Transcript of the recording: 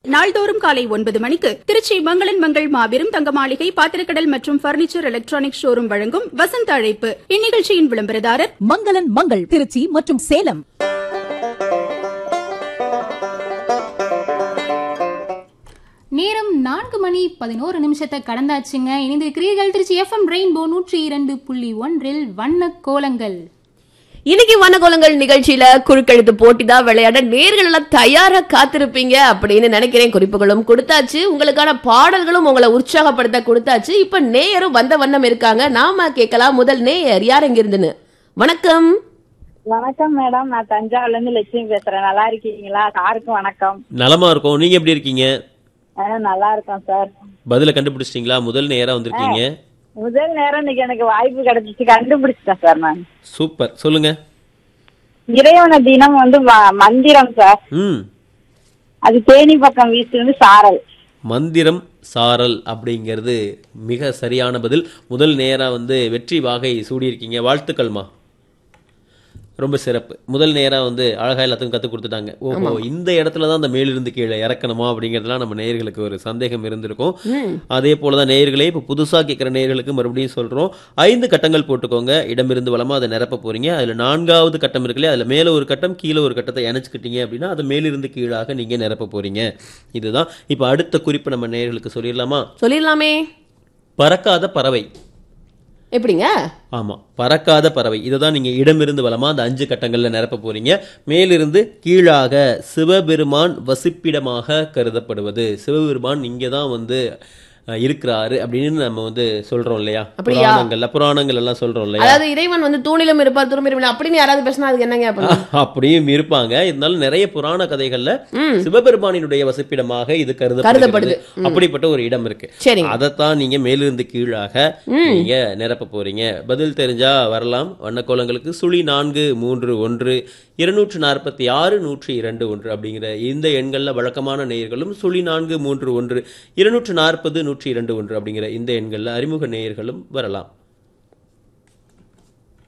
நாள்தோறும் காலை ஒன்பது மணிக்கு திருச்சி மங்களன் மங்கள் மாபெரும் தங்க மாளிகை பாத்திரக்கடல் மற்றும் பர்னிச்சர் எலக்ட்ரானிக் ஷோரூம் வழங்கும் வசந்த அழைப்பு இந்நிகழ்ச்சியின் விளம்பரதாரர் மங்களன் மங்கள் திருச்சி மற்றும் சேலம் நேரம் நான்கு மணி பதினோரு நிமிஷத்தை கடந்தாச்சுங்க இணைந்திருக்கிறீர்கள் திருச்சி எஃப்எம் ரெயின்போ நூற்றி இரண்டு புள்ளி ஒன்றில் வண்ண கோலங்கள் இன்னைக்கு வண்ணகோலங்கள் நிகழ்ச்சியில குழுக்கெழுத்து போட்டி தான் விளையாட நேர்கள் எல்லாம் தயாரா காத்திருப்பீங்க அப்படின்னு நினைக்கிறேன் குறிப்புகளும் கொடுத்தாச்சு உங்களுக்கான பாடல்களும் உங்களை உற்சாகப்படுத்த கொடுத்தாச்சு இப்ப நேயரும் வந்த வண்ணம் இருக்காங்க நாம கேட்கலாம் முதல் நேயர் யார் எங்க இருந்துன்னு வணக்கம் வணக்கம் மேடம் நான் தஞ்சாவூர்ல இருந்து லட்சுமி பேசுறேன் நல்லா இருக்கீங்களா சாருக்கும் வணக்கம் நலமா இருக்கோம் நீங்க எப்படி இருக்கீங்க ஆ, நல்லா இருக்கோம் சார் பதில கண்டுபிடிச்சிட்டீங்களா முதல் நேரா வந்திருக்கீங்க முதல் நேரம் இன்னைக்கு எனக்கு வாய்ப்பு கிடைச்சிச்சு கண்டுபிடிச்சிட்டேன் சார் நான் சூப்பர் சொல்லுங்க இறைவன தினம் வந்து ம- மந்திரம் சார் ம் அது தேனி பக்கம் வீசுறது சாரல் மந்திரம் சாரல் அப்படிங்கிறது மிக சரியான பதில் முதல் நேரா வந்து வெற்றி வாகை சூடியிருக்கீங்க வாழ்த்துக்கள்மா ரொம்ப சிறப்பு முதல் நேரா வந்து அழகா எல்லாத்துக்கும் கற்றுக் கொடுத்துட்டாங்க ஓஹோ இந்த இடத்துல தான் அந்த மேலிருந்து கீழே இறக்கணுமா அப்படிங்கிறதுலாம் நம்ம நேயர்களுக்கு ஒரு சந்தேகம் இருந்திருக்கும் அதே போல தான் நேயர்களே இப்போ புதுசாக கேட்குற நேயர்களுக்கு மறுபடியும் சொல்கிறோம் ஐந்து கட்டங்கள் போட்டுக்கோங்க இடமிருந்து வளமா அதை நிரப்ப போறீங்க அதில் நான்காவது கட்டம் இருக்குல்லையா அதில் மேலே ஒரு கட்டம் கீழே ஒரு கட்டத்தை இணைச்சிக்கிட்டீங்க அப்படின்னா அதை மேலிருந்து கீழாக நீங்கள் நிரப்ப போறீங்க இதுதான் இப்போ அடுத்த குறிப்பு நம்ம நேயர்களுக்கு சொல்லிடலாமா சொல்லிடலாமே பறக்காத பறவை எப்படிங்க ஆமா பறக்காத பறவை இதை தான் நீங்க இடமிருந்து வலமா அந்த அஞ்சு கட்டங்கள்ல நிரப்ப போறீங்க மேலிருந்து கீழாக சிவபெருமான் வசிப்பிடமாக கருதப்படுவது சிவபெருமான் இங்கே தான் வந்து அஹ், இருக்கிறாரு அப்படின்னு நம்ம வந்து சொல்றோம் இல்லையா அப்படியா? புராணங்கள்ல புராணங்கள் எல்லாம் சொல்றோம் இல்லையா அதாவது இறைவன் வந்து தூணிலும் இருப்பார் துரும்பிலும் இருப்பார். அப்படின்னு யாராவது பேசினா அதுக்கு என்னங்க பண்ணணும்? அப்படியும் இருப்பாங்க இருந்தாலும் நிறைய புராண கதைகள்ல ம். சிவபெருமானினுடைய வசிப்பிடமாக இது கருதப்படுது. கருதப்படுது அப்படிப்பட்ட ஒரு இடம் இருக்கு சரிங்க அதைத்தான் நீங்க மேலிருந்து கீழாக நீங்க நிரப்ப போறீங்க பதில் தெரிஞ்சா வரலாம் வண்ணக்கோலங்களுக்கு சுழி நான்கு மூன்று ஒன்று இருநூற்று நாற்பத்தி ஆறு நூற்றி இரண்டு ஒன்று அப்படிங்கிற இந்த எண்கள்ல வழக்கமான நேயர்களும் சுழி நான்கு மூன்று ஒன்று இருநூற்று நாற்பது நூற்றி இரண்டு ஒன்று அப்படிங்கிற இந்த எண்கள்ல அறிமுக நேயர்களும் வரலாம்